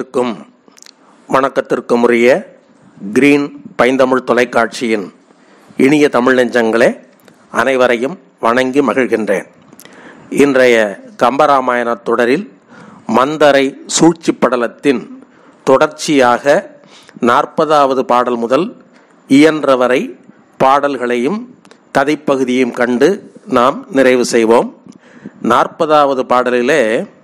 அனைவருக்கும் வணக்கத்திற்கும் உரிய கிரீன் பைந்தமிழ் தொலைக்காட்சியின் இனிய தமிழ் நெஞ்சங்களே அனைவரையும் வணங்கி மகிழ்கின்றேன் இன்றைய கம்பராமாயணத் தொடரில் மந்தரை சூழ்ச்சி படலத்தின் தொடர்ச்சியாக நாற்பதாவது பாடல் முதல் இயன்றவரை பாடல்களையும் கதைப்பகுதியையும் கண்டு நாம் நிறைவு செய்வோம் நாற்பதாவது பாடலிலே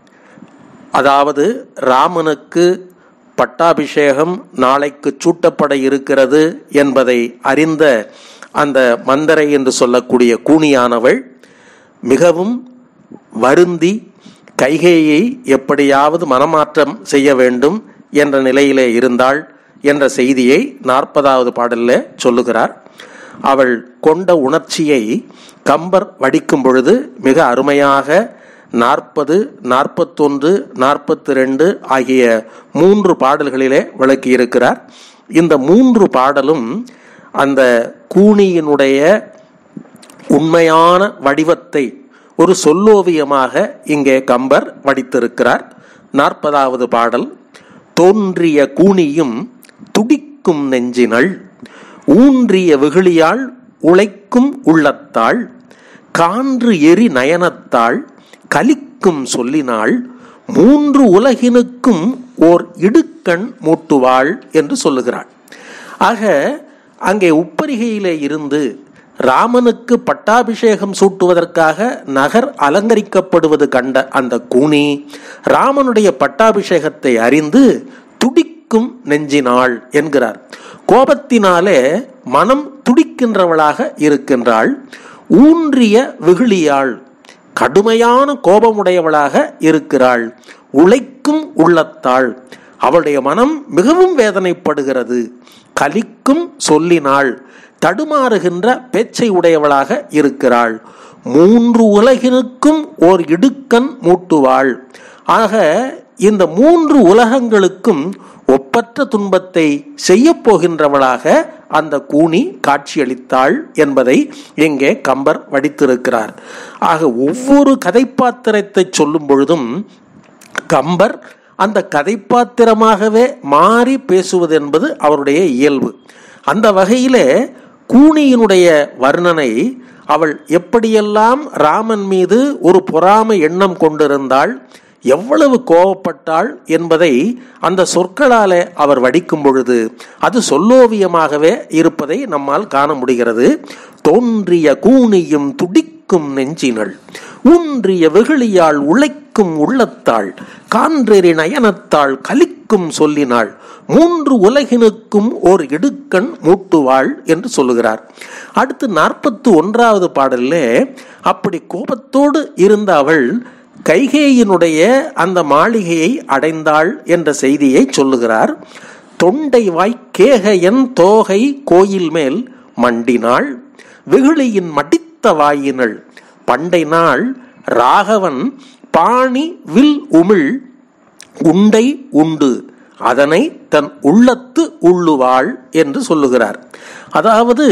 அதாவது ராமனுக்கு பட்டாபிஷேகம் நாளைக்கு சூட்டப்பட இருக்கிறது என்பதை அறிந்த அந்த மந்தரை என்று சொல்லக்கூடிய கூனியானவள் மிகவும் வருந்தி கைகேயை எப்படியாவது மனமாற்றம் செய்ய வேண்டும் என்ற நிலையிலே இருந்தாள் என்ற செய்தியை நாற்பதாவது பாடலில் சொல்லுகிறார் அவள் கொண்ட உணர்ச்சியை கம்பர் வடிக்கும் பொழுது மிக அருமையாக நாற்பது நாற்பத்தொன்று நாற்பத்தி ரெண்டு ஆகிய மூன்று பாடல்களிலே விளக்கியிருக்கிறார் இந்த மூன்று பாடலும் அந்த கூனியினுடைய உண்மையான வடிவத்தை ஒரு சொல்லோவியமாக இங்கே கம்பர் வடித்திருக்கிறார் நாற்பதாவது பாடல் தோன்றிய கூனியும் துடிக்கும் நெஞ்சினள் ஊன்றிய வெகுளியால் உழைக்கும் உள்ளத்தாள் கான்று எரி நயனத்தாள் கலிக்கும் சொல்லினாள் மூன்று உலகினுக்கும் ஓர் இடுக்கண் மூட்டுவாள் என்று சொல்லுகிறாள் ஆக அங்கே உப்பரிகையிலே இருந்து ராமனுக்கு பட்டாபிஷேகம் சூட்டுவதற்காக நகர் அலங்கரிக்கப்படுவது கண்ட அந்த கூனி ராமனுடைய பட்டாபிஷேகத்தை அறிந்து துடிக்கும் நெஞ்சினாள் என்கிறார் கோபத்தினாலே மனம் துடிக்கின்றவளாக இருக்கின்றாள் ஊன்றிய வெகுளியாள் கடுமையான கோபமுடையவளாக இருக்கிறாள் உழைக்கும் உள்ளத்தாள் அவளுடைய மனம் மிகவும் வேதனைப்படுகிறது கலிக்கும் சொல்லினாள் தடுமாறுகின்ற பேச்சை உடையவளாக இருக்கிறாள் மூன்று உலகினுக்கும் ஓர் இடுக்கண் மூட்டுவாள் ஆக இந்த மூன்று உலகங்களுக்கும் ஒப்பற்ற துன்பத்தை செய்ய போகின்றவளாக அந்த கூனி காட்சியளித்தாள் என்பதை இங்கே கம்பர் வடித்திருக்கிறார் ஆக ஒவ்வொரு கதைப்பாத்திரத்தை சொல்லும் பொழுதும் கம்பர் அந்த கதைப்பாத்திரமாகவே மாறி பேசுவது என்பது அவருடைய இயல்பு அந்த வகையிலே கூனியினுடைய வர்ணனை அவள் எப்படியெல்லாம் ராமன் மீது ஒரு பொறாமை எண்ணம் கொண்டிருந்தாள் எவ்வளவு கோபப்பட்டாள் என்பதை அந்த சொற்களாலே அவர் வடிக்கும் பொழுது அது சொல்லோவியமாகவே இருப்பதை நம்மால் காண முடிகிறது தோன்றிய கூனியும் துடிக்கும் நெஞ்சினள் ஊன்றிய வெகுளியால் உழைக்கும் உள்ளத்தாள் கான்றெறி நயனத்தாள் கலிக்கும் சொல்லினாள் மூன்று உலகினுக்கும் ஓர் இடுக்கண் மூட்டுவாள் என்று சொல்லுகிறார் அடுத்து நாற்பத்தி ஒன்றாவது பாடலில் அப்படி கோபத்தோடு இருந்த அவள் கைகேயினுடைய அந்த மாளிகையை அடைந்தாள் என்ற செய்தியை சொல்லுகிறார் தொண்டை வாய் கேகையன் தோகை கோயில் மேல் மண்டினாள் வெகுளியின் மடித்த வாயினள் பண்டை நாள் ராகவன் பாணி வில் உமிழ் உண்டை உண்டு அதனை தன் உள்ளத்து உள்ளுவாள் என்று சொல்லுகிறார் அதாவது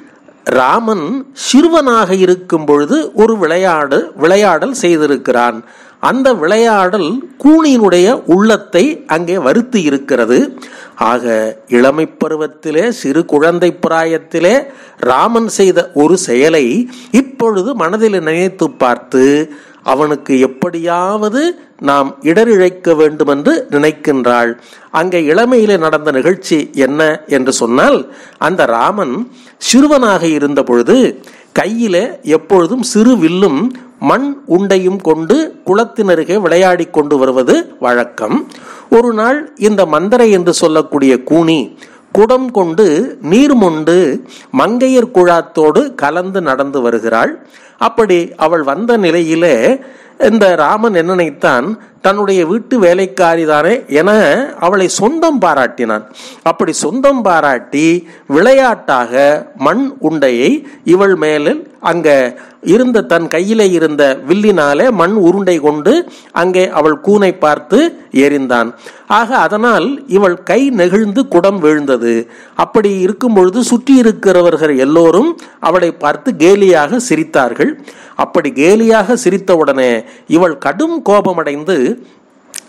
ராமன் சிறுவனாக இருக்கும் பொழுது ஒரு விளையாடு விளையாடல் செய்திருக்கிறான் அந்த விளையாடல் கூனியினுடைய உள்ளத்தை அங்கே வருத்தி இருக்கிறது ஆக இளமை பருவத்திலே சிறு குழந்தை பிராயத்திலே ராமன் செய்த ஒரு செயலை இப்பொழுது மனதில் நினைத்து பார்த்து அவனுக்கு எப்படியாவது நாம் இடரிழைக்க வேண்டும் என்று நினைக்கின்றாள் அங்கே இளமையிலே நடந்த நிகழ்ச்சி என்ன என்று சொன்னால் அந்த ராமன் சிறுவனாக இருந்த பொழுது கையிலே எப்பொழுதும் சிறு வில்லும் மண் உண்டையும் கொண்டு குளத்தினருகே விளையாடி கொண்டு வருவது வழக்கம் ஒரு நாள் இந்த மந்தரை என்று சொல்லக்கூடிய கூனி குடம் கொண்டு நீர் மொண்டு மங்கையர் குழாத்தோடு கலந்து நடந்து வருகிறாள் அப்படி அவள் வந்த நிலையிலே இந்த ராமன் என்ன நினைத்தான் தன்னுடைய வீட்டு வேலைக்காரிதானே என அவளை சொந்தம் பாராட்டினான் அப்படி சொந்தம் பாராட்டி விளையாட்டாக மண் உண்டையை இவள் மேலில் அங்க இருந்த தன் கையிலே இருந்த வில்லினாலே மண் உருண்டை கொண்டு அங்கே அவள் கூனை பார்த்து எரிந்தான் ஆக அதனால் இவள் கை நெகிழ்ந்து குடம் வீழ்ந்தது அப்படி இருக்கும் பொழுது சுற்றி இருக்கிறவர்கள் எல்லோரும் அவளை பார்த்து கேலியாக சிரித்தார்கள் அப்படி கேலியாக சிரித்தவுடனே இவள் கடும் கோபமடைந்து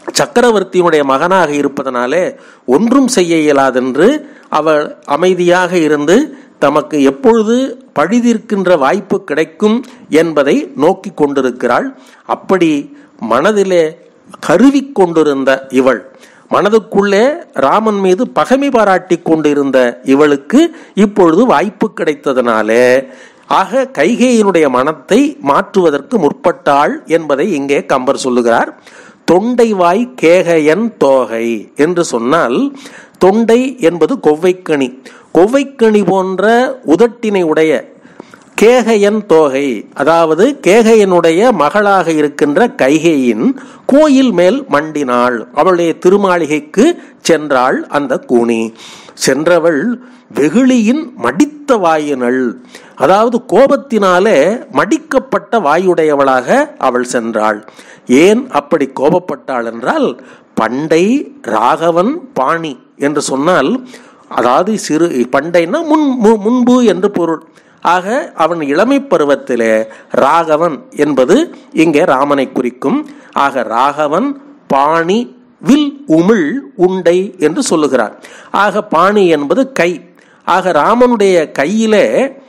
சக்கரவர்த்தியினுடைய மகனாக இருப்பதனாலே ஒன்றும் செய்ய இயலாதென்று அவள் அமைதியாக இருந்து தமக்கு எப்பொழுது பழிதீர்க்கின்ற வாய்ப்பு கிடைக்கும் என்பதை நோக்கி கொண்டிருக்கிறாள் அப்படி மனதிலே கருவி கொண்டிருந்த இவள் மனதுக்குள்ளே ராமன் மீது பகைமை பாராட்டி கொண்டிருந்த இவளுக்கு இப்பொழுது வாய்ப்பு கிடைத்ததனாலே ஆக கைகேயினுடைய மனத்தை மாற்றுவதற்கு முற்பட்டாள் என்பதை இங்கே கம்பர் சொல்லுகிறார் தொண்டை வாய் கேகையன் தோகை என்று சொன்னால் தொண்டை என்பது கொவ்வைக்கணி கொவ்வைக்கணி போன்ற உதட்டினை உடைய கேகையன் தோகை அதாவது கேகையனுடைய மகளாக இருக்கின்ற கைகேயின் கோயில் மேல் மண்டினாள் அவளுடைய திருமாளிகைக்கு சென்றாள் அந்த கூனி சென்றவள் வெகுளியின் மடித்த வாயினள் அதாவது கோபத்தினாலே மடிக்கப்பட்ட வாயுடையவளாக அவள் சென்றாள் ஏன் அப்படி கோபப்பட்டாள் என்றால் பண்டை ராகவன் பாணி என்று சொன்னால் அதாவது சிறு பண்டைன்னா முன் முன்பு என்று பொருள் ஆக அவன் இளமை பருவத்திலே ராகவன் என்பது இங்கே ராமனை குறிக்கும் ஆக ராகவன் பாணி வில் உமிழ் உண்டை என்று சொல்லுகிறார் ஆக பாணி என்பது கை ஆக ராமனுடைய கையிலே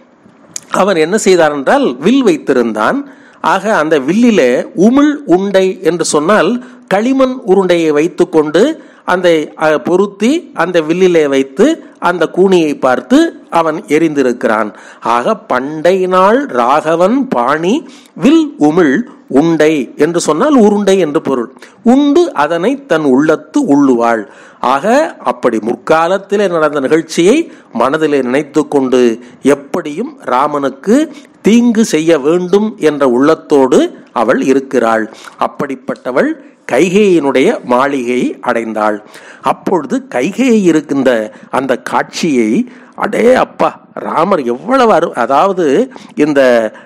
அவன் என்ன செய்தார் என்றால் வில் வைத்திருந்தான் ஆக அந்த வில்லிலே உமிழ் உண்டை என்று சொன்னால் களிமண் உருண்டையை வைத்துக்கொண்டு அந்த பொருத்தி அந்த வில்லிலே வைத்து அந்த கூனியை பார்த்து அவன் எரிந்திருக்கிறான் ஆக பண்டை நாள் ராகவன் பாணி வில் உமிழ் உண்டை என்று சொன்னால் உருண்டை என்று பொருள் உண்டு அதனை தன் உள்ளத்து உள்ளுவாள் ஆக அப்படி முற்காலத்திலே நடந்த நிகழ்ச்சியை மனதிலே நினைத்து கொண்டு எப்படியும் ராமனுக்கு தீங்கு செய்ய வேண்டும் என்ற உள்ளத்தோடு அவள் இருக்கிறாள் அப்படிப்பட்டவள் கைகேயினுடைய மாளிகையை அடைந்தாள் அப்பொழுது கைகேயி இருக்கின்ற அந்த காட்சியை அடே அப்பா ராமர் எவ்வளவு அரு அதாவது இந்த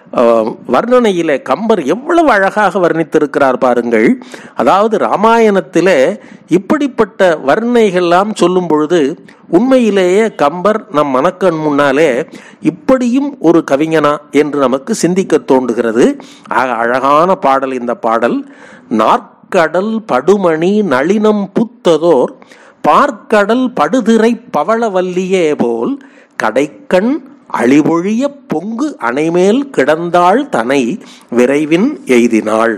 வர்ணனையில கம்பர் எவ்வளவு அழகாக வர்ணித்திருக்கிறார் பாருங்கள் அதாவது ராமாயணத்திலே இப்படிப்பட்ட வர்ணனைகள்லாம் சொல்லும் பொழுது உண்மையிலேயே கம்பர் நம் மனக்கண் முன்னாலே இப்படியும் ஒரு கவிஞனா என்று நமக்கு சிந்திக்க தோன்றுகிறது ஆக அழகான பாடல் இந்த பாடல் நாற்கடல் படுமணி நளினம் புத்ததோர் பார்க்கடல் படுதிரை பவளவல்லியே போல் கடைக்கண் அழிவொழிய பொங்கு அணைமேல் கிடந்தாள் தனை விரைவின் எய்தினாள்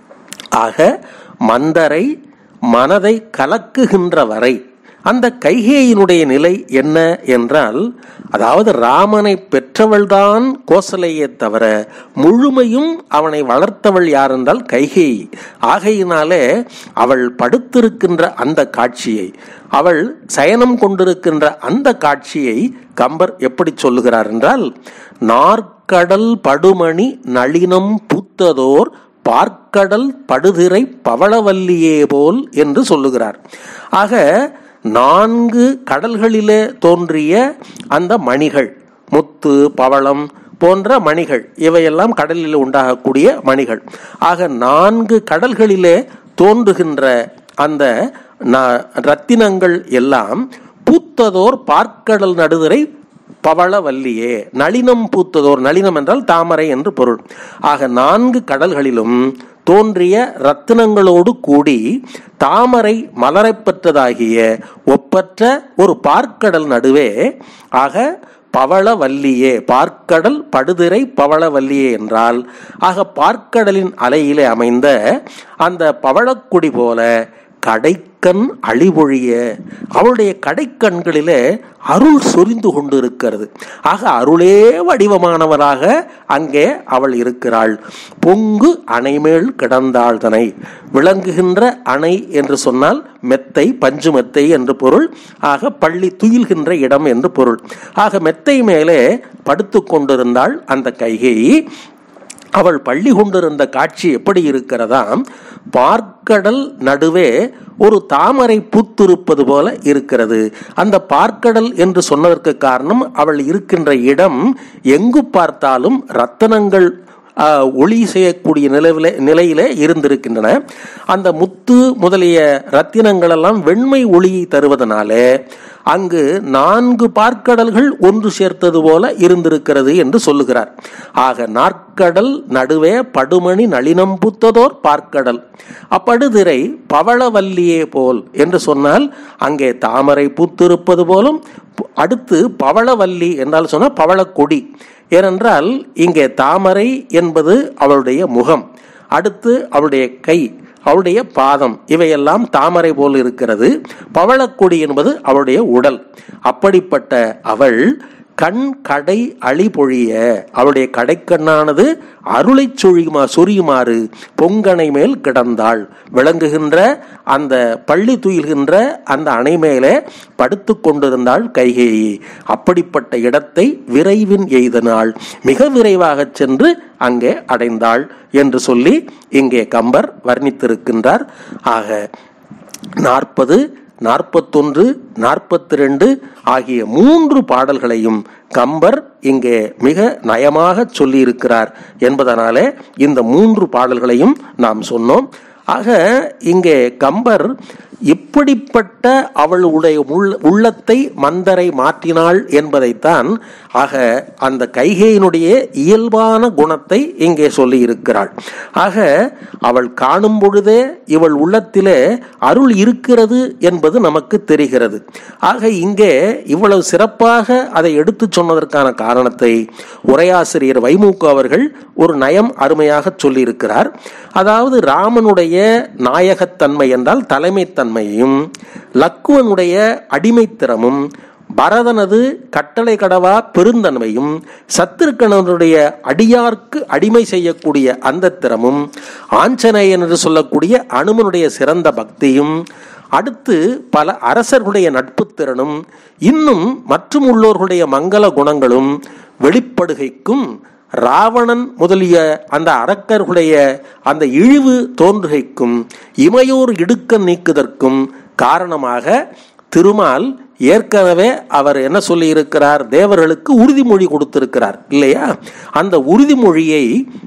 ஆக மந்தரை மனதை கலக்குகின்ற வரை அந்த கைகேயினுடைய நிலை என்ன என்றால் அதாவது ராமனை பெற்றவள்தான் கோசலையே தவிர முழுமையும் அவனை வளர்த்தவள் யார் என்றால் கைகேயி ஆகையினாலே அவள் படுத்திருக்கின்ற அந்த காட்சியை அவள் சயனம் கொண்டிருக்கின்ற அந்த காட்சியை கம்பர் எப்படி சொல்லுகிறார் என்றால் நாற்கடல் படுமணி நளினம் புத்ததோர் பார்க்கடல் படுதிரை பவளவல்லியே போல் என்று சொல்லுகிறார் ஆக நான்கு கடல்களிலே தோன்றிய அந்த மணிகள் முத்து பவளம் போன்ற மணிகள் இவையெல்லாம் கடலில் உண்டாகக்கூடிய மணிகள் ஆக நான்கு கடல்களிலே தோன்றுகின்ற அந்த ரத்தினங்கள் எல்லாம் பூத்ததோர் பார்க்கடல் நடுதரை பவளவல்லியே நளினம் பூத்ததோர் நளினம் என்றால் தாமரை என்று பொருள் ஆக நான்கு கடல்களிலும் தோன்றிய ரத்தினங்களோடு கூடி தாமரை மலரை பெற்றதாகிய ஒப்பற்ற ஒரு பார்க்கடல் நடுவே ஆக பவளவல்லியே பார்க்கடல் படுதிரை பவளவல்லியே என்றால் ஆக பார்க்கடலின் அலையிலே அமைந்த அந்த பவளக்குடி போல கடைக்கண் அழிவொழிய அவளுடைய கடைக்கண்களிலே அருள் சொரிந்து கொண்டு இருக்கிறது ஆக அருளே வடிவமானவராக அங்கே அவள் இருக்கிறாள் பொங்கு அணைமேல் கிடந்தாள் தனை விளங்குகின்ற அணை என்று சொன்னால் மெத்தை பஞ்சு மெத்தை என்று பொருள் ஆக பள்ளி துயில்கின்ற இடம் என்று பொருள் ஆக மெத்தை மேலே படுத்து கொண்டிருந்தாள் அந்த கைகேயி அவள் பள்ளி கொண்டிருந்த காட்சி எப்படி இருக்கிறதாம் பார்க்கடல் நடுவே ஒரு தாமரை பூத்திருப்பது போல இருக்கிறது அந்த பார்க்கடல் என்று சொன்னதற்கு காரணம் அவள் இருக்கின்ற இடம் எங்கு பார்த்தாலும் ரத்தனங்கள் ஆஹ், ஒளி செய்யக்கூடிய நிலவில நிலையில இருந்திருக்கின்றன அந்த முத்து முதலிய ரத்தினங்கள் எல்லாம் வெண்மை ஒளியை தருவதனாலே அங்கு நான்கு பார்க்கடல்கள் ஒன்று சேர்த்தது போல இருந்திருக்கிறது என்று சொல்லுகிறார் ஆக நாற்கடல் நடுவே படுமணி நளினம் புத்ததோர் பார்க்கடல் அப்படுதிரை பவளவல்லியே போல் என்று சொன்னால் அங்கே தாமரை பூத்திருப்பது போலும் பு- அடுத்து பவளவல்லி என்றால் சொன்னால் பவளக்கொடி ஏனென்றால் இங்கே தாமரை என்பது அவளுடைய முகம் அடுத்து அவளுடைய கை அவளுடைய பாதம் இவையெல்லாம் தாமரை போல் இருக்கிறது பவளக்கொடி என்பது அவளுடைய உடல் அப்படிப்பட்ட அவள் கண் கடை அழி பொழிய அவளுடைய கடைக்கண்ணானது அருளை சொழியுமா சொரியுமாறு பொங்கணை மேல் கிடந்தாள் விளங்குகின்ற அந்த பள்ளி துயில்கின்ற அந்த அணை மேலே படுத்து கொண்டிருந்தாள் கைகேயி அப்படிப்பட்ட இடத்தை விரைவின் எய்தனாள் மிக விரைவாக சென்று அங்கே அடைந்தாள் என்று சொல்லி இங்கே கம்பர் வர்ணித்திருக்கின்றார் ஆக நாற்பது நாற்பத்தொன்று நாற்பத்தி ரெண்டு ஆகிய மூன்று பாடல்களையும் கம்பர் இங்கே மிக நயமாக சொல்லியிருக்கிறார் என்பதனாலே இந்த மூன்று பாடல்களையும் நாம் சொன்னோம் ஆக இங்கே கம்பர் இப்படிப்பட்ட அவளுடைய உள்ள உள்ளத்தை மந்தரை மாற்றினாள் என்பதைத்தான் ஆக அந்த கைகேயினுடைய இயல்பான குணத்தை இங்கே சொல்லி இருக்கிறாள் ஆக அவள் காணும் பொழுதே இவள் உள்ளத்திலே அருள் இருக்கிறது என்பது நமக்கு தெரிகிறது ஆக இங்கே இவ்வளவு சிறப்பாக அதை எடுத்துச் சொன்னதற்கான காரணத்தை உரையாசிரியர் வைமுக்கு அவர்கள் ஒரு நயம் அருமையாக சொல்லியிருக்கிறார் அதாவது ராமனுடைய நாயகத்தன்மை என்றால் தலைமைத்தன்மையும் லக்குவனுடைய அடிமைத்திறமும் பரதனது கட்டளை கடவா பெருந்தன்மையும் சத்திருக்கணனுடைய அடியார்க்கு அடிமை செய்யக்கூடிய அந்த திறமும் ஆஞ்சநேயன் என்று சொல்லக்கூடிய அனுமனுடைய சிறந்த பக்தியும் அடுத்து பல அரசர்களுடைய நட்புத் திறனும் இன்னும் மற்றும் உள்ளோர்களுடைய மங்கள குணங்களும் வெளிப்படுகைக்கும் ராவணன் முதலிய அந்த அரக்கர்களுடைய அந்த இழிவு தோன்றுகைக்கும் இமையோர் இடுக்க நீக்குதற்கும் காரணமாக திருமால் ஏற்கனவே அவர் என்ன சொல்லி இருக்கிறார் தேவர்களுக்கு உறுதிமொழி கொடுத்திருக்கிறார் இல்லையா அந்த உறுதிமொழியை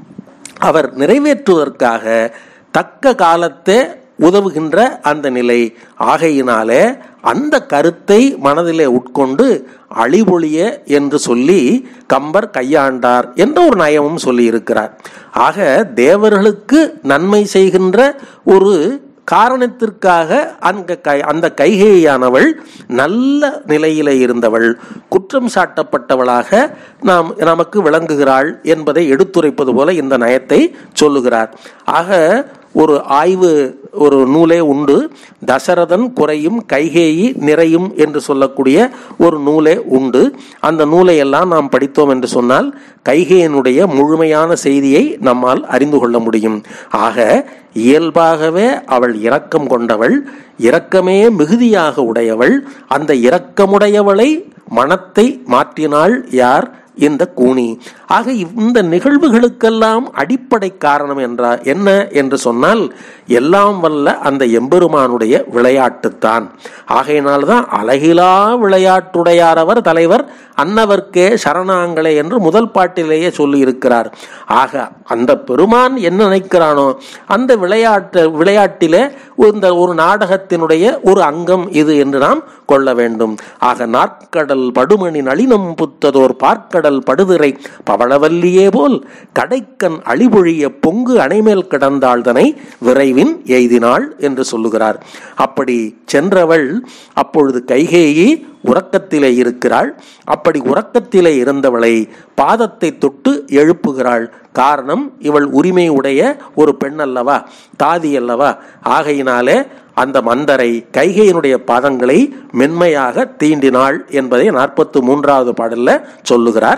அவர் நிறைவேற்றுவதற்காக தக்க காலத்தே உதவுகின்ற அந்த நிலை ஆகையினாலே அந்த கருத்தை மனதிலே உட்கொண்டு அழிபொழிய என்று சொல்லி கம்பர் கையாண்டார் என்ற ஒரு நயமும் சொல்லி இருக்கிறார் ஆக தேவர்களுக்கு நன்மை செய்கின்ற ஒரு காரணத்திற்காக அந்த கை அந்த கைகேயானவள் நல்ல நிலையில இருந்தவள் குற்றம் சாட்டப்பட்டவளாக நாம் நமக்கு விளங்குகிறாள் என்பதை எடுத்துரைப்பது போல இந்த நயத்தை சொல்லுகிறார் ஆக ஒரு ஆய்வு ஒரு நூலே உண்டு தசரதன் குறையும் கைகேயி நிறையும் என்று சொல்லக்கூடிய ஒரு நூலே உண்டு அந்த நூலை எல்லாம் நாம் படித்தோம் என்று சொன்னால் கைகேயனுடைய முழுமையான செய்தியை நம்மால் அறிந்து கொள்ள முடியும் ஆக இயல்பாகவே அவள் இரக்கம் கொண்டவள் இரக்கமே மிகுதியாக உடையவள் அந்த இரக்கமுடையவளை மனத்தை மாற்றினாள் யார் இந்த கூனி ஆக இந்த நிகழ்வுகளுக்கெல்லாம் அடிப்படை காரணம் என்றா என்ன என்று சொன்னால் எல்லாம் வல்ல அந்த எம்பெருமானுடைய விளையாட்டுத்தான் ஆகையினால்தான் அழகிலா விளையாட்டுடையாரவர் தலைவர் அன்னவர்க்கே சரணாங்களே என்று முதல் பாட்டிலேயே சொல்லி இருக்கிறார் ஆக அந்த பெருமான் என்ன நினைக்கிறானோ அந்த விளையாட்டு விளையாட்டிலே இந்த ஒரு நாடகத்தினுடைய ஒரு அங்கம் இது என்று நாம் கொள்ள வேண்டும் ஆக நாற்கடல் படுமணி நளினம் புத்ததோர் பார்க்கடல் படுதிரை பவளவல்லியே போல் கடைக்கண் அழிபொழிய பொங்கு அணைமேல் கிடந்தாள்தனை விரைவின் எய்தினாள் என்று சொல்லுகிறார் அப்படி சென்றவள் அப்பொழுது கைகேயி உறக்கத்திலே இருக்கிறாள் அப்படி உறக்கத்திலே இருந்தவளை பாதத்தை தொட்டு எழுப்புகிறாள் காரணம் இவள் உரிமை உடைய ஒரு பெண் அல்லவா தாதி அல்லவா ஆகையினாலே அந்த மந்தரை கைகையினுடைய பாதங்களை மென்மையாக தீண்டினாள் என்பதை நாற்பத்து மூன்றாவது பாடல்ல சொல்லுகிறார்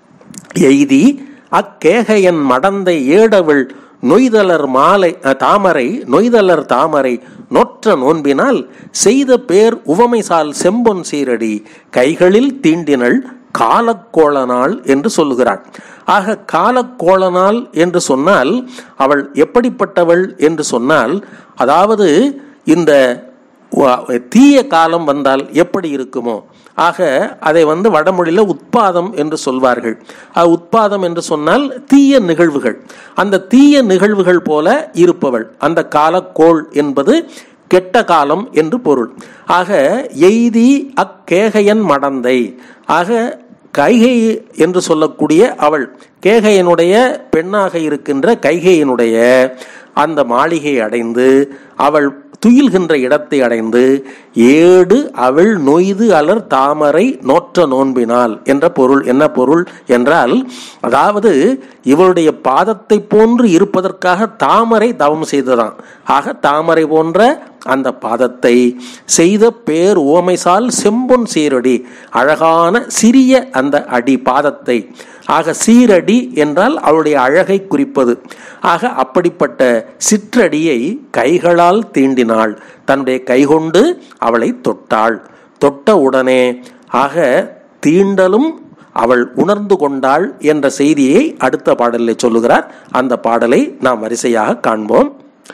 எய்தி அக்கேகையன் மடந்தை ஏடவிள் நொய்தலர் மாலை அஹ், தாமரை நொய்தலர் தாமரை நொற்ற நோன்பினால் செய்த பேர் உவமைசால் செம்பொன் சீரடி கைகளில் தீண்டினள் காலக்கோளனாள் என்று சொல்லுகிறாள் ஆக காலக்கோளனாள் என்று சொன்னால் அவள் எப்படிப்பட்டவள் என்று சொன்னால் அதாவது இந்த வ- தீய காலம் வந்தால் எப்படி இருக்குமோ ஆக அதை வந்து வடமொழியில் உட்பாதம் என்று சொல்வார்கள் அது உட்பாதம் என்று சொன்னால் தீய நிகழ்வுகள் அந்த தீய நிகழ்வுகள் போல இருப்பவள் அந்த காலக்கோள் என்பது கெட்ட காலம் என்று பொருள் ஆக எய்தி அக்கேகையன் மடந்தை ஆக கைகை என்று சொல்லக்கூடிய அவள் கேகையனுடைய பெண்ணாக இருக்கின்ற கைகையனுடைய அந்த மாளிகையை அடைந்து அவள் துயில்கின்ற இடத்தை அடைந்து ஏடு அவள் நொய்து அலர் தாமரை நோற்ற நோன்பினால் என்ற பொருள் என்ன பொருள் என்றால் அதாவது இவளுடைய பாதத்தை போன்று இருப்பதற்காக தாமரை தவம் செய்ததாம் ஆக தாமரை போன்ற அந்த பாதத்தை செய்த பேர் ஓமைசால் செம்பொன் சீரடி அழகான சிறிய அந்த அடி பாதத்தை ஆக சீரடி என்றால் அவளுடைய அழகை குறிப்பது ஆக அப்படிப்பட்ட சிற்றடியை கைகளால் தீண்டினாள் தன்னுடைய கைகொண்டு அவளை தொட்டாள் தொட்ட உடனே ஆக தீண்டலும் அவள் உணர்ந்து கொண்டாள் என்ற செய்தியை அடுத்த பாடலில் சொல்லுகிறார் அந்த பாடலை நாம் வரிசையாக காண்போம்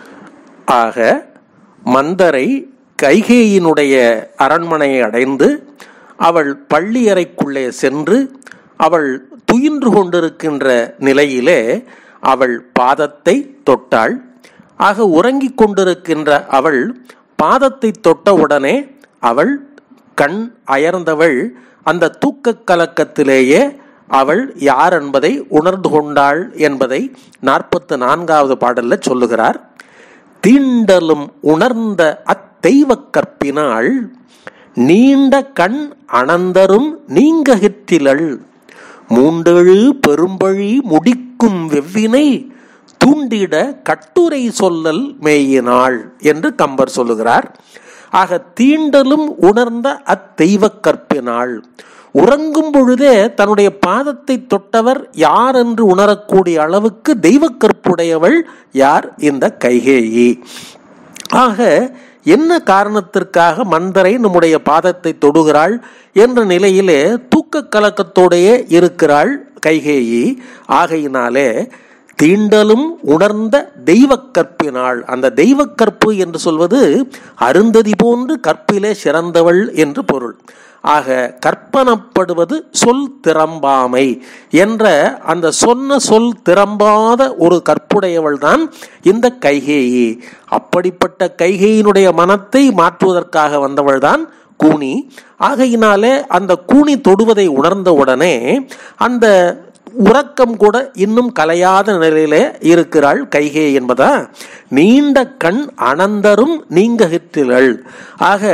ஆக மந்தரை கைகேயினுடைய அரண்மனையை அடைந்து அவள் பள்ளியறைக்குள்ளே சென்று அவள் துயின்று கொண்டிருக்கின்ற நிலையிலே அவள் பாதத்தை தொட்டாள் ஆக உறங்கிக் கொண்டிருக்கின்ற அவள் பாதத்தை தொட்டவுடனே அவள் கண் அயர்ந்தவள் அந்த தூக்கக் கலக்கத்திலேயே அவள் யார் என்பதை உணர்ந்து கொண்டாள் என்பதை நாற்பத்து நான்காவது பாடல்ல சொல்லுகிறார் தீண்டலும் உணர்ந்த அத்தெய்வக் கற்பினாள் நீண்ட கண் அனந்தரும் நீங்ககிற்றிலள் மூண்டெழு பெரும்பழி முடிக்கும் வெவ்வினை தூண்டிட கட்டுரை சொல்லல் மேயினாள் என்று கம்பர் சொல்லுகிறார் ஆக தீண்டலும் உணர்ந்த அத்தெய்வக் கற்பினாள் உறங்கும் பொழுதே தன்னுடைய பாதத்தை தொட்டவர் யார் என்று உணரக்கூடிய அளவுக்கு தெய்வக் கற்புடையவள் யார் இந்த கைகேயி ஆக என்ன காரணத்திற்காக மந்தரை நம்முடைய பாதத்தை தொடுகிறாள் என்ற நிலையிலே தூக்க கலக்கத்தோடையே இருக்கிறாள் கைகேயி ஆகையினாலே தீண்டலும் உணர்ந்த தெய்வக் கற்பினாள் அந்த தெய்வக் கற்பு என்று சொல்வது அருந்ததி போன்று கற்பிலே சிறந்தவள் என்று பொருள் ஆக கற்பனப்படுவது சொல் திறம்பாமை என்ற அந்த சொன்ன சொல் திறம்பாத ஒரு கற்புடையவள் தான் இந்த கைகேயி அப்படிப்பட்ட கைகேயினுடைய மனத்தை மாற்றுவதற்காக வந்தவள் தான் கூனி ஆகையினாலே அந்த கூனி தொடுவதை உணர்ந்த உடனே அந்த உறக்கம் கூட இன்னும் கலையாத நிலையிலே இருக்கிறாள் கைகே என்பதா நீண்ட கண் அனந்தரும் நீங்ககிற்றிலள் ஆக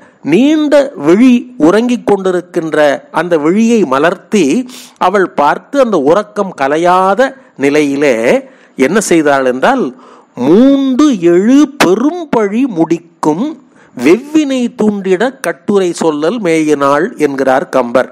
நீண்ட விழி உறங்கிக் கொண்டிருக்கின்ற அந்த விழியை மலர்த்தி அவள் பார்த்து அந்த உறக்கம் கலையாத நிலையிலே என்ன செய்தாள் என்றால் மூன்று எழு பெரும்பழி முடிக்கும் வெவ்வினை தூண்டிட கட்டுரை சொல்லல் மேயினாள் என்கிறார் கம்பர்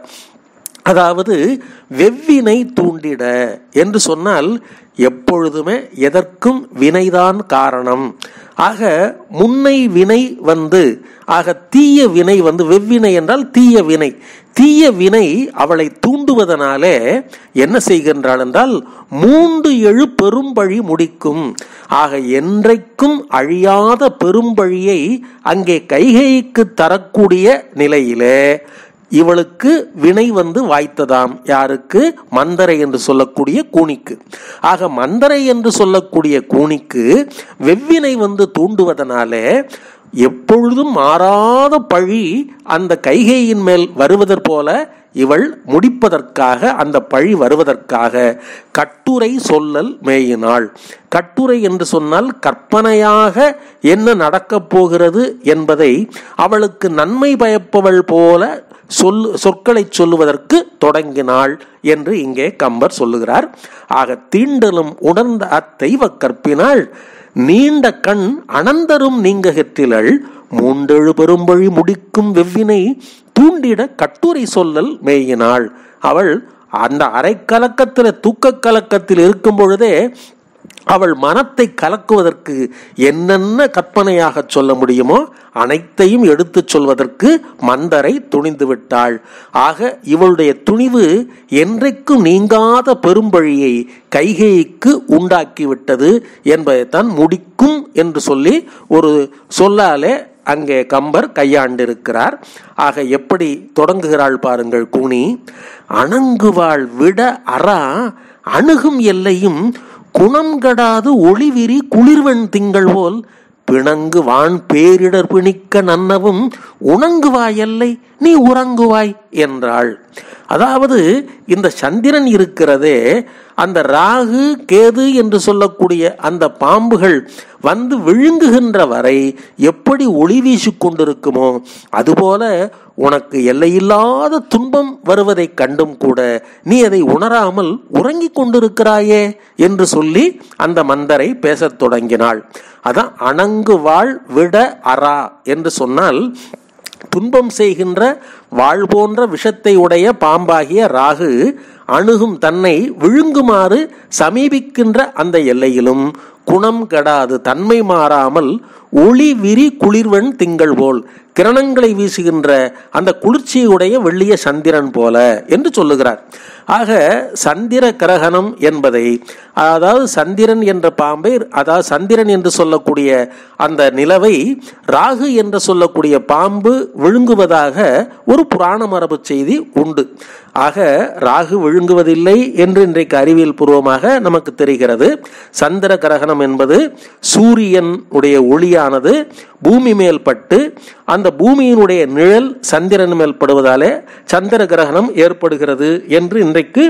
அதாவது வெவ்வினை தூண்டிட என்று சொன்னால் எப்பொழுதுமே எதற்கும் வினைதான் காரணம் ஆக முன்னை வினை வந்து ஆக தீய வினை வந்து வெவ்வினை என்றால் தீய வினை தீய வினை அவளை தூண்டுவதனாலே என்ன செய்கின்றாள் என்றால் மூன்று எழு பெரும்பழி முடிக்கும் ஆக என்றைக்கும் அழியாத பெரும்பழியை அங்கே கைகைக்கு தரக்கூடிய நிலையிலே இவளுக்கு வினை வந்து வாய்த்ததாம் யாருக்கு மந்தரை என்று சொல்லக்கூடிய கூனிக்கு ஆக மந்தரை என்று சொல்லக்கூடிய கூனிக்கு வெவ்வினை வந்து தூண்டுவதனாலே எப்பொழுதும் மாறாத பழி அந்த கைகையின் மேல் வருவதற் போல இவள் முடிப்பதற்காக அந்த பழி வருவதற்காக கட்டுரை சொல்லல் மேயினாள் கட்டுரை என்று சொன்னால் கற்பனையாக என்ன நடக்கப் போகிறது என்பதை அவளுக்கு நன்மை பயப்பவள் போல சொல் சொற்களை சொல்லுவதற்கு தொடங்கினாள் என்று இங்கே கம்பர் சொல்லுகிறார் ஆக தீண்டலும் உணர்ந்த அத்தெய்வ கற்பினாள் நீண்ட கண் அனந்தரும் நீங்ககத்திலள் மூண்டெழு பெரும்பழி முடிக்கும் வெவ்வினை தூண்டிட கட்டுரை சொல்லல் மேயினாள் அவள் அந்த அரைக்கலக்கத்தில் தூக்க கலக்கத்தில் இருக்கும் பொழுதே அவள் மனத்தை கலக்குவதற்கு என்னென்ன கற்பனையாக சொல்ல முடியுமோ அனைத்தையும் எடுத்துச் சொல்வதற்கு மந்தரை துணிந்து விட்டாள் ஆக இவளுடைய துணிவு என்றைக்கும் நீங்காத பெரும்பழியை கைகேயிக்கு உண்டாக்கிவிட்டது என்பதைத்தான் முடிக்கும் என்று சொல்லி ஒரு சொல்லாலே அங்கே கம்பர் கையாண்டிருக்கிறார் ஆக எப்படி தொடங்குகிறாள் பாருங்கள் கூனி அணங்குவாள் விட அறா அணுகும் எல்லையும் குணம் கடாது ஒளிவிரி குளிர்வெண் திங்கள் போல் பிணங்கு வான் பேரிடர் பிணிக்க நன்னவும் உணங்குவாய் எல்லை நீ உறங்குவாய் என்றாள் அதாவது இந்த சந்திரன் இருக்கிறதே அந்த ராகு கேது என்று சொல்லக்கூடிய அந்த பாம்புகள் வந்து விழுங்குகின்ற வரை எப்படி ஒளி வீசிக் கொண்டிருக்குமோ அதுபோல உனக்கு எல்லையில்லாத துன்பம் வருவதைக் கண்டும் கூட நீ அதை உணராமல் உறங்கிக் கொண்டிருக்கிறாயே என்று சொல்லி அந்த மந்தரை பேசத் தொடங்கினாள் அதான் அணங்கு வாழ் விட அரா என்று சொன்னால் துன்பம் செய்கின்ற வாழ் போன்ற விஷத்தை உடைய பாம்பாகிய ராகு அணுகும் தன்னை விழுங்குமாறு சமீபிக்கின்ற அந்த எல்லையிலும் குணம் கெடாது தன்மை மாறாமல் ஒளி விரி குளிர்வெண் திங்கள் போல் கிரணங்களை வீசுகின்ற அந்த குளிர்ச்சியுடைய வெள்ளிய சந்திரன் போல என்று சொல்லுகிறார் ஆக சந்திர கிரகணம் என்பதை அதாவது சந்திரன் என்ற பாம்பை அதாவது சந்திரன் என்று சொல்லக்கூடிய அந்த நிலவை ராகு என்று சொல்லக்கூடிய பாம்பு விழுங்குவதாக ஒரு புராண மரபு செய்தி உண்டு ஆக ராகு விழுங்குவதில்லை என்று இன்றைக்கு அறிவியல் பூர்வமாக நமக்கு தெரிகிறது சந்திர கிரகணம் என்பது சூரியன் உடைய ஒளியானது பூமி மேல் பட்டு அந்த பூமியினுடைய நிழல் சந்திரன் மேல் படுவதாலே சந்திர கிரகணம் ஏற்படுகிறது என்று இன்றைக்கு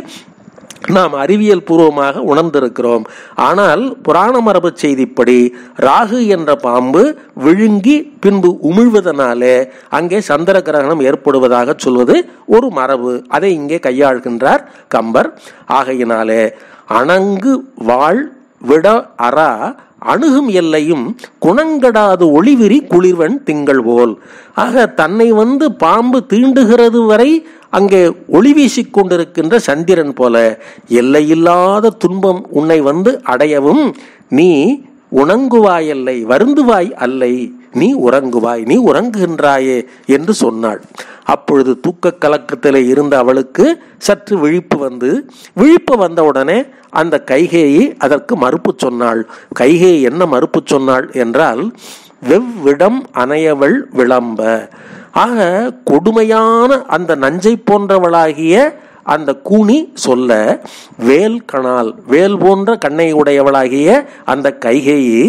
நாம் அறிவியல் பூர்வமாக உணர்ந்திருக்கிறோம் ஆனால் புராண மரபு செய்திப்படி ராகு என்ற பாம்பு விழுங்கி பின்பு உமிழ்வதனாலே அங்கே சந்திர கிரகணம் ஏற்படுவதாக சொல்வது ஒரு மரபு அதை இங்கே கையாள்கின்றார் கம்பர் ஆகையினாலே அணங்கு வாழ் விட அரா அணுகும் எல்லையும் குணங்கடாது ஒளிவிரி குளிர்வன் திங்கள் போல் ஆக தன்னை வந்து பாம்பு தீண்டுகிறது வரை அங்கே ஒளி வீசிக் கொண்டிருக்கின்ற சந்திரன் போல எல்லையில்லாத துன்பம் உன்னை வந்து அடையவும் நீ உணங்குவாய் அல்லை வருந்துவாய் அல்லை நீ உறங்குவாய் நீ உறங்குகின்றாயே என்று சொன்னாள் அப்பொழுது தூக்க கலக்கத்தில் இருந்த அவளுக்கு சற்று விழிப்பு வந்து விழிப்பு வந்தவுடனே அந்த கைகேயை அதற்கு மறுப்பு சொன்னாள் கைகே என்ன மறுப்பு சொன்னாள் என்றால் வெவ்விடம் அணையவள் விளம்ப ஆக கொடுமையான அந்த நஞ்சை போன்றவளாகிய அந்த கூனி சொல்ல வேல் கணால் வேல் போன்ற கண்ணை உடையவளாகிய அந்த கைகையை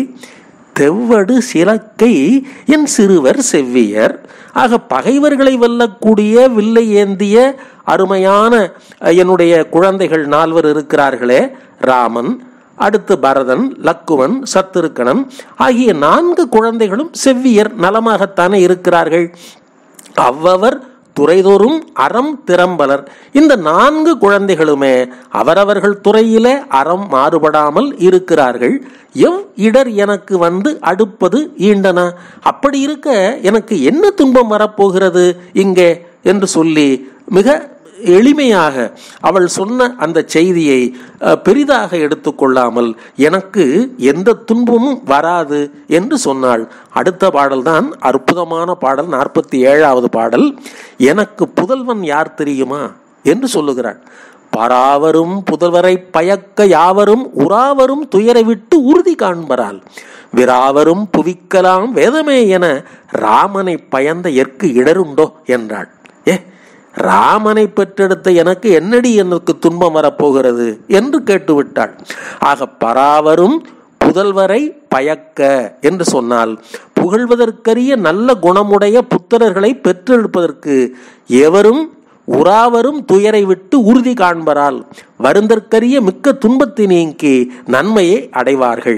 தெவ்வடு சிலக்கை என் சிறுவர் செவ்வியர் ஆக பகைவர்களை வெல்லக்கூடிய வில்லை ஏந்திய அருமையான என்னுடைய குழந்தைகள் நால்வர் இருக்கிறார்களே ராமன் அடுத்து பரதன் லக்குவன் சத்துருக்கணன் ஆகிய நான்கு குழந்தைகளும் செவ்வியர் நலமாகத்தானே இருக்கிறார்கள் அவ்வவர் துறைதோறும் அறம் திறம்பலர் இந்த நான்கு குழந்தைகளுமே அவரவர்கள் துறையிலே அறம் மாறுபடாமல் இருக்கிறார்கள் எவ் இடர் எனக்கு வந்து அடுப்பது ஈண்டன அப்படி இருக்க எனக்கு என்ன துன்பம் வரப்போகிறது இங்கே என்று சொல்லி மிக எளிமையாக அவள் சொன்ன அந்த செய்தியை பெரிதாக எடுத்துக்கொள்ளாமல் எனக்கு எந்த துன்பமும் வராது என்று சொன்னாள் அடுத்த பாடல்தான் அற்புதமான பாடல் நாற்பத்தி ஏழாவது பாடல் எனக்கு புதல்வன் யார் தெரியுமா என்று சொல்லுகிறாள் பராவரும் புதல்வரை பயக்க யாவரும் உறாவரும் துயரை விட்டு உறுதி காண்பரால் விராவரும் புவிக்கலாம் வேதமே என ராமனை பயந்த எற்கு இடருண்டோ என்றாள் ஏ ராமனை பெற்றெடுத்த எனக்கு என்னடி எனக்கு துன்பம் வரப்போகிறது என்று கேட்டுவிட்டாள் ஆக பராவரும் புதல்வரை பயக்க என்று சொன்னால் புகழ்வதற்கரிய நல்ல குணமுடைய புத்திரர்களை பெற்றெடுப்பதற்கு எவரும் உறாவரும் துயரை விட்டு உறுதி காண்பரால் வருந்தற்கரிய மிக்க துன்பத்தை நீக்கி நன்மையை அடைவார்கள்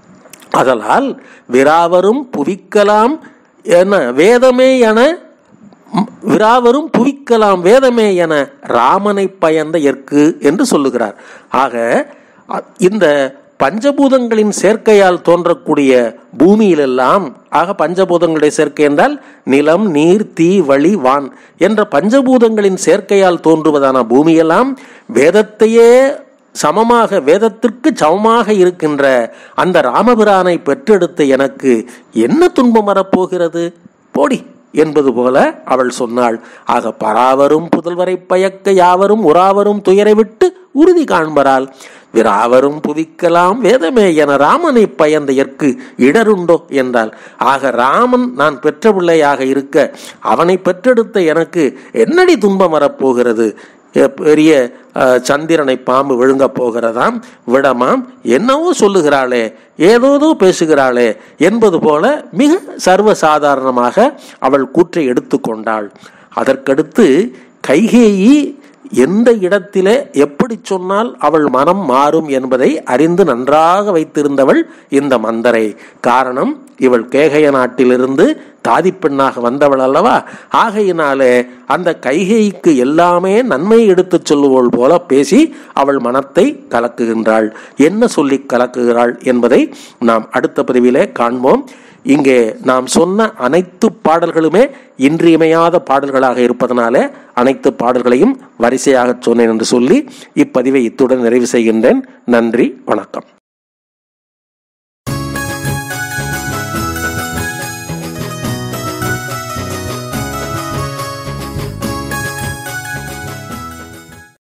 அதனால் விராவரும் புவிக்கலாம் என வேதமே என விராவரும் புவிக்கலாம் வேதமே என ராமனை பயந்த எற்கு என்று சொல்லுகிறார் ஆக இந்த பஞ்சபூதங்களின் சேர்க்கையால் தோன்றக்கூடிய பூமியிலெல்லாம் ஆக பஞ்சபூதங்களுடைய சேர்க்கை என்றால் நிலம் நீர் தீ வழி வான் என்ற பஞ்சபூதங்களின் சேர்க்கையால் தோன்றுவதான பூமியெல்லாம் வேதத்தையே சமமாக வேதத்திற்கு சமமாக இருக்கின்ற அந்த ராமபிரானை பெற்றெடுத்த எனக்கு என்ன துன்பம் வரப்போகிறது போடி என்பது போல அவள் சொன்னாள் ஆக பராவரும் புதல்வரை பயக்க யாவரும் உறாவரும் துயரை விட்டு உறுதி காண்பரால் விராவரும் புவிக்கலாம் வேதமே என ராமனை பயந்த எற்கு இடருண்டோ என்றால் ஆக ராமன் நான் பெற்ற பிள்ளையாக இருக்க அவனை பெற்றெடுத்த எனக்கு என்னடி துன்பம் வரப்போகிறது எ- பெரிய அஹ், சந்திரனை பாம்பு விழுங்க போகிறதாம் விடமாம் என்னவோ சொல்லுகிறாளே ஏதோதோ பேசுகிறாளே என்பது போல மிக சர்வசாதாரணமாக அவள் கூற்றை எடுத்துக்கொண்டாள் அதற்கடுத்து கைகேயி எந்த இடத்திலே எப்படி சொன்னால் அவள் மனம் மாறும் என்பதை அறிந்து நன்றாக வைத்திருந்தவள் இந்த மந்தரை காரணம் இவள் கேகய நாட்டிலிருந்து தாதிப்பெண்ணாக வந்தவள் அல்லவா ஆகையினாலே அந்த கைகேயிக்கு எல்லாமே நன்மை எடுத்துச் சொல்லுவோள் போல பேசி அவள் மனத்தை கலக்குகின்றாள் என்ன சொல்லி கலக்குகிறாள் என்பதை நாம் அடுத்த பதிவிலே காண்போம் இங்கே நாம் சொன்ன அனைத்து பாடல்களுமே இன்றியமையாத பாடல்களாக இருப்பதனாலே அனைத்து பாடல்களையும் வரிசையாக சொன்னேன் என்று சொல்லி இப்பதிவை இத்துடன் நிறைவு செய்கின்றேன் நன்றி வணக்கம்